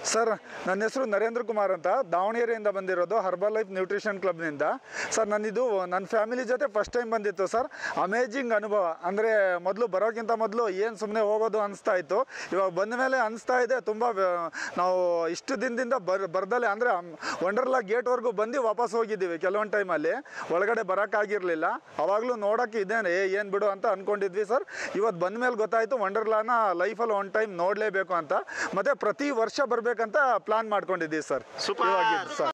Sir ನನ್ನ ಹೆಸರು ನರೇಂದ್ರ ಕುಮಾರ್ ಅಂತ ದಾವಣಗೆರೆಯಿಂದ ಬಂದಿರೋದು ಹರ್ಬಲ್ ಲೈಫ್ ನ್ಯೂಟ್ರಿಷನ್ ಕ್ಲಬ್ನಿಂದ ಸರ್ ನನ್ನಿದು ನನ್ನ ಫ್ಯಾಮಿಲಿ ಜೊತೆ ಫಸ್ಟ್ ಟೈಮ್ ಬಂದಿತ್ತು ಸರ್ ಅಮೇಜಿಂಗ್ ಅನುಭವ ಅಂದರೆ ಮೊದಲು ಬರೋಕ್ಕಿಂತ ಮೊದಲು ಏನು ಸುಮ್ಮನೆ ಹೋಗೋದು ಅನಿಸ್ತಾ ಇತ್ತು ಇವಾಗ ಬಂದ ಮೇಲೆ ಅನಿಸ್ತಾ ಇದೆ ತುಂಬ ನಾವು ಇಷ್ಟು ದಿನದಿಂದ ಬರ್ ಬರ್ದಲೆ ಅಂದರೆ ವಂಡರ್ಲಾ ಗೇಟ್ವರೆಗೂ ಬಂದು ವಾಪಸ್ ಹೋಗಿದ್ದೀವಿ ಕೆಲವೊಂದು ಟೈಮಲ್ಲಿ ಒಳಗಡೆ ಬರೋಕ್ಕಾಗಿರಲಿಲ್ಲ ಅವಾಗಲೂ ನೋಡೋಕ್ಕೆ ಇದೇನೆ ಏನು ಬಿಡು ಅಂತ ಅಂದ್ಕೊಂಡಿದ್ವಿ ಸರ್ ಇವತ್ತು ಬಂದ ಮೇಲೆ ಗೊತ್ತಾಯಿತು ವಂಡರ್ಲಾನ ಲೈಫಲ್ಲಿ ಒನ್ ಟೈಮ್ ನೋಡಲೇಬೇಕು ಅಂತ ಮತ್ತು ಪ್ರತಿ ವರ್ಷ ಬರಬೇಕಂತ ಪ್ಲಾನ್ ಮಾಡ್ಕೊಂಡಿದ್ದೀವಿ ಸರ್ Super. ಇವಾಗಿದ್ದು ಸರ್